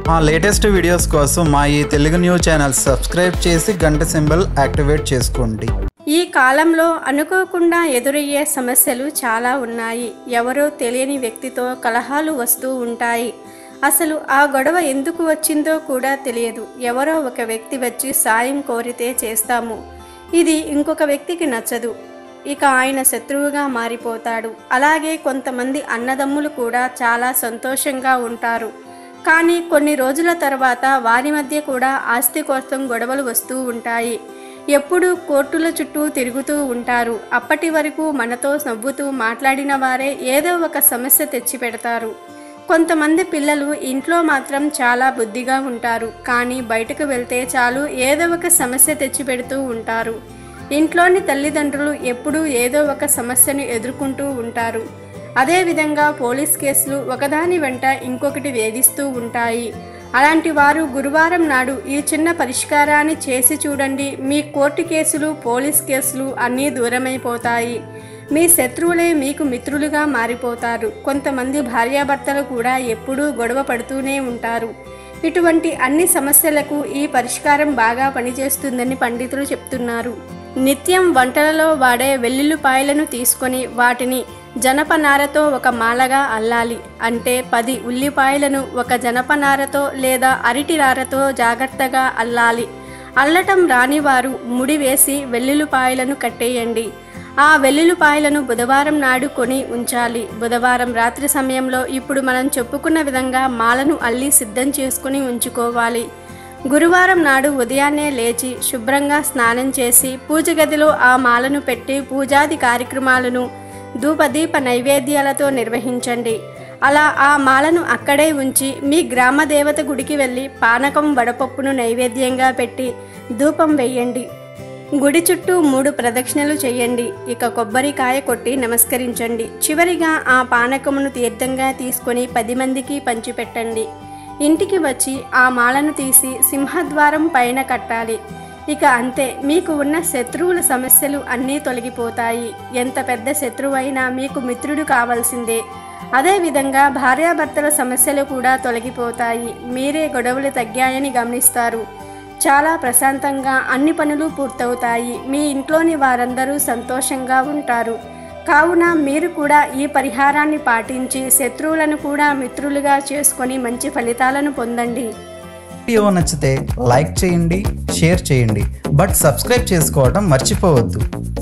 మా latest videos కోసం మా ఈ తెలుగు న్యూస్ ఛానల్ సబ్స్క్రైబ్ చేసి గంట సింబల్ యాక్టివేట్ చేసుకోండి ఈ కాలంలో అనుకోకుండా ఎదురయ్యే సమస్యలు చాలా ఉన్నాయి ఎవరో తెలియని వ్యక్తితో కలహాలు వస్తూ ఉంటాయి అసలు ఆ గొడవ ఎందుకు వచ్చిందో కూడా తెలియదు ఎవరో ఒక వ్యక్తి వచ్చి సాయం కోరితే చేస్తాము ఇది ఇంకొక వ్యక్తికి నచ్చదు ఇక ఆయన శత్రువుగా మారిపోతాడు అలాగే కొంతమంది అన్నదమ్ములు కూడా చాలా సంతోషంగా ఉంటారు కానీ కొన్ని రోజుల తర్వాత వారి మధ్య కూడా ఆస్తి కోసం గొడవలు వస్తూ ఉంటాయి ఎప్పుడూ కోర్టుల చుట్టూ తిరుగుతూ ఉంటారు అప్పటి వరకు మనతో నవ్వుతూ మాట్లాడిన వారే ఏదో ఒక సమస్య తెచ్చి పెడతారు కొంతమంది పిల్లలు ఇంట్లో మాత్రం చాలా బుద్ధిగా ఉంటారు కానీ బయటకు వెళ్తే చాలు ఏదో ఒక సమస్య తెచ్చి పెడుతూ ఉంటారు ఇంట్లోని తల్లిదండ్రులు ఎప్పుడూ ఏదో ఒక సమస్యను ఎదుర్కొంటూ ఉంటారు అదేవిధంగా పోలీస్ కేసులు ఒకదాని వెంట ఇంకొకటి వేధిస్తూ ఉంటాయి అలాంటి వారు గురువారం నాడు ఈ చిన్న పరిష్కారాన్ని చేసి చూడండి మీ కోర్టు కేసులు పోలీస్ కేసులు అన్నీ దూరమైపోతాయి మీ శత్రువులే మీకు మిత్రులుగా మారిపోతారు కొంతమంది భార్యాభర్తలు కూడా ఎప్పుడూ గొడవ పడుతూనే ఉంటారు ఇటువంటి అన్ని సమస్యలకు ఈ పరిష్కారం బాగా పనిచేస్తుందని పండితులు చెప్తున్నారు నిత్యం వంటలలో వాడే వెల్లుల్లిపాయలను తీసుకొని వాటిని జనపనారతో ఒక మాలగా అల్లాలి అంటే పది ఉల్లిపాయలను ఒక జనపనారతో లేదా అరటి నారతో జాగ్రత్తగా అల్లాలి అల్లటం రాని వారు ముడి వేసి వెల్లుల్లిపాయలను కట్టేయండి ఆ వెల్లుల్లిపాయలను బుధవారం నాడు కొని ఉంచాలి బుధవారం రాత్రి సమయంలో ఇప్పుడు మనం చెప్పుకున్న విధంగా మాలను అల్లి సిద్ధం చేసుకుని ఉంచుకోవాలి గురువారం నాడు ఉదయాన్నే లేచి శుభ్రంగా స్నానం చేసి పూజ గదిలో ఆ మాలను పెట్టి పూజాది కార్యక్రమాలను ధూపదీప నైవేద్యాలతో నిర్వహించండి అలా ఆ మాలను అక్కడే ఉంచి మీ గ్రామ దేవత గుడికి వెళ్ళి పానకం వడపప్పును నైవేద్యంగా పెట్టి ధూపం వేయండి గుడి చుట్టూ మూడు ప్రదక్షిణలు చేయండి ఇక కొబ్బరికాయ కొట్టి నమస్కరించండి చివరిగా ఆ పానకమును తీర్థంగా తీసుకొని పది మందికి పంచిపెట్టండి ఇంటికి వచ్చి ఆ మాలను తీసి సింహద్వారం పైన కట్టాలి ఇక అంతే మీకు ఉన్న శత్రువుల సమస్యలు అన్నీ తొలగిపోతాయి ఎంత పెద్ద శత్రువైనా మీకు మిత్రుడు కావాల్సిందే అదేవిధంగా భార్యాభర్తల సమస్యలు కూడా తొలగిపోతాయి మీరే గొడవలు తగ్గాయని గమనిస్తారు చాలా ప్రశాంతంగా అన్ని పనులు పూర్తవుతాయి మీ ఇంట్లోని వారందరూ సంతోషంగా ఉంటారు కావున మీరు కూడా ఈ పరిహారాన్ని పాటించి శత్రువులను కూడా మిత్రులుగా చేసుకొని మంచి ఫలితాలను పొందండి వీడియో నచ్చితే లైక్ చేయండి షేర్ చేయండి బట్ సబ్స్క్రైబ్ చేసుకోవడం మర్చిపోవద్దు